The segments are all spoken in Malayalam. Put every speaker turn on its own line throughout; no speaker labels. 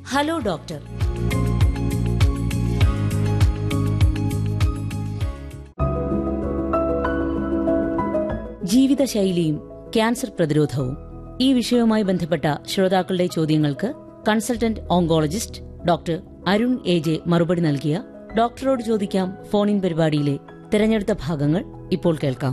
ഹലോ ഡോക്ടർ ജീവിതശൈലിയും ക്യാൻസർ പ്രതിരോധവും ഈ വിഷയവുമായി ബന്ധപ്പെട്ട ശ്രോതാക്കളുടെ ചോദ്യങ്ങൾക്ക് consultant oncologist doctor Arun A J മറുപടി നൽകിയ ഡോക്ടറോട് ചോദിക്കാം ഫോണിൻ പരിപാടിയിലെ തെരഞ്ഞെടുത്ത ഭാഗങ്ങൾ ഇപ്പോൾ കേൾക്കാം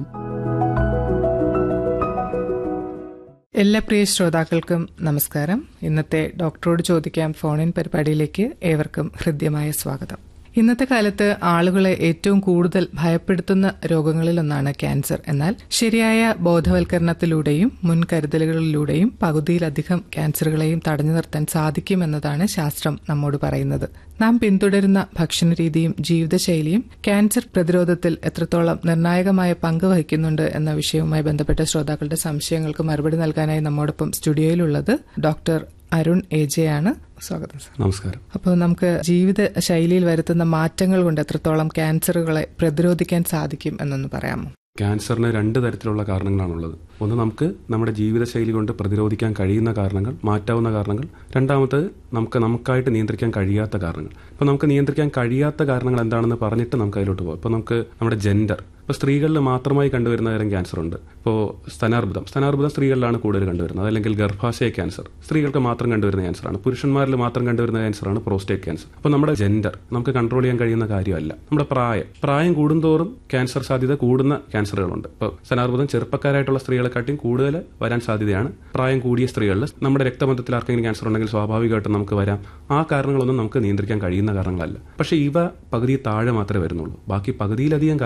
എല്ലാ പ്രിയ ശ്രോതാക്കൾക്കും നമസ്കാരം ഇന്നത്തെ ഡോക്ടറോട് ചോദിക്കാം ഫോണിൻ പരിപാടിയിലേക്ക് ഏവർക്കും ഹൃദ്യമായ സ്വാഗതം ഇന്നത്തെ കാലത്ത് ആളുകളെ ഏറ്റവും കൂടുതൽ ഭയപ്പെടുത്തുന്ന രോഗങ്ങളിലൊന്നാണ് ക്യാൻസർ എന്നാൽ ശരിയായ ബോധവൽക്കരണത്തിലൂടെയും മുൻകരുതലുകളിലൂടെയും പകുതിയിലധികം ക്യാൻസറുകളെയും തടഞ്ഞു നിർത്താൻ സാധിക്കുമെന്നതാണ് ശാസ്ത്രം നമ്മോട് പറയുന്നത് നാം പിന്തുടരുന്ന ഭക്ഷണരീതിയും ജീവിതശൈലിയും ക്യാൻസർ പ്രതിരോധത്തിൽ എത്രത്തോളം നിർണായകമായ പങ്ക് വഹിക്കുന്നുണ്ട് എന്ന വിഷയവുമായി ബന്ധപ്പെട്ട ശ്രോതാക്കളുടെ സംശയങ്ങൾക്ക് മറുപടി നൽകാനായി നമ്മോടൊപ്പം സ്റ്റുഡിയോയിലുള്ളത് ഡോക്ടർ അരുൺ എ ജെ ആണ് സ്വാഗതം സർ
നമസ്കാരം
അപ്പോൾ നമുക്ക് ജീവിത ശൈലിയിൽ വരുത്തുന്ന മാറ്റങ്ങൾ കൊണ്ട് എത്രത്തോളം ക്യാൻസറുകളെ പ്രതിരോധിക്കാൻ സാധിക്കും എന്നൊന്ന് പറയാമോ
ക്യാൻസറിന് രണ്ട് തരത്തിലുള്ള കാരണങ്ങളാണുള്ളത് ഒന്ന് നമുക്ക് നമ്മുടെ ജീവിതശൈലി കൊണ്ട് പ്രതിരോധിക്കാൻ കഴിയുന്ന കാരണങ്ങൾ മാറ്റാവുന്ന കാരണങ്ങൾ രണ്ടാമത്തത് നമുക്ക് നമുക്കായിട്ട് നിയന്ത്രിക്കാൻ കഴിയാത്ത കാരണങ്ങൾ ഇപ്പോൾ നമുക്ക് നിയന്ത്രിക്കാൻ കഴിയാത്ത കാരണങ്ങൾ എന്താണെന്ന് പറഞ്ഞിട്ട് നമുക്ക് അതിലോട്ട് പോകാം ഇപ്പോൾ നമുക്ക് നമ്മുടെ ജെൻഡർ ഇപ്പോൾ സ്ത്രീകളിൽ മാത്രമായി കണ്ടുവരുന്ന തരം ക്യാൻസർ ഉണ്ട് ഇപ്പോൾ സ്തനാർബുദം സ്തനാർബുദം സ്ത്രീകളിലാണ് കൂടുതൽ കണ്ടുവരുന്നത് അല്ലെങ്കിൽ ഗർഭാശയ ക്യാൻസർ സ്ത്രീകൾക്ക് മാത്രം കണ്ടുവരുന്ന ക്യാൻസറാണ് പുരുഷന്മാരിൽ മാത്രം കണ്ടുവരുന്ന ക്യാൻസറാണ് പ്രോസ്റ്റേറ്റ് ക്യാൻസർ അപ്പോൾ നമ്മുടെ ജെൻഡർ നമുക്ക് കൺട്രോൾ ചെയ്യാൻ കഴിയുന്ന കാര്യമല്ല നമ്മുടെ പ്രായം പ്രായം കൂടുന്തോറും ക്യാൻസർ സാധ്യത കൂടുന്ന ക്യാൻസറുകളുണ്ട് ഇപ്പോൾ സ്തനാർബുദം ചെറുപ്പക്കാരായിട്ടുള്ള സ്ത്രീകളെക്കാട്ടിയും കൂടുതൽ വരാൻ സാധ്യതയാണ് പ്രായം കൂടിയ സ്ത്രീകളിൽ നമ്മുടെ രക്തബന്ധത്തിൽ ആർക്കെങ്കിലും ക്യാൻസർ ഉണ്ടെങ്കിൽ സ്വാഭാവികമായിട്ടും നമുക്ക് വരാം ആ കാരണങ്ങളൊന്നും നമുക്ക് നിയന്ത്രിക്കാൻ കഴിയുന്ന കാരണങ്ങളല്ല പക്ഷേ ഇവ പകുതി താഴെ മാത്രമേ വരുന്നുള്ളൂ ബാക്കി പകുതിയിലധികം